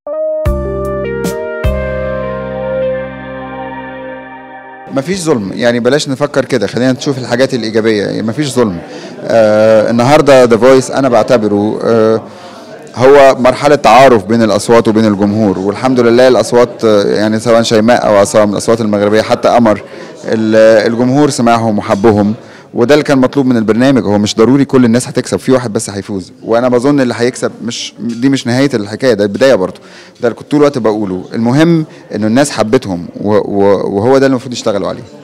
مفيش ظلم يعني بلاش نفكر كده خلينا نشوف الحاجات الإيجابية يعني مفيش ظلم آه النهاردة ذا فويس أنا بعتبره آه هو مرحلة تعارف بين الأصوات وبين الجمهور والحمد لله الأصوات آه، يعني سواء شيماء أو سواء من الأصوات المغربية حتى قمر ال- الجمهور سمعهم وحبهم وده اللي كان مطلوب من البرنامج هو مش ضروري كل الناس هتكسب في واحد بس هيفوز وانا بظن اللي هيكسب مش دي مش نهايه الحكايه ده البدايه برضه ده اللي كنت طول الوقت بقوله المهم انه الناس حبتهم و- و- وهو ده اللي المفروض يشتغلوا عليه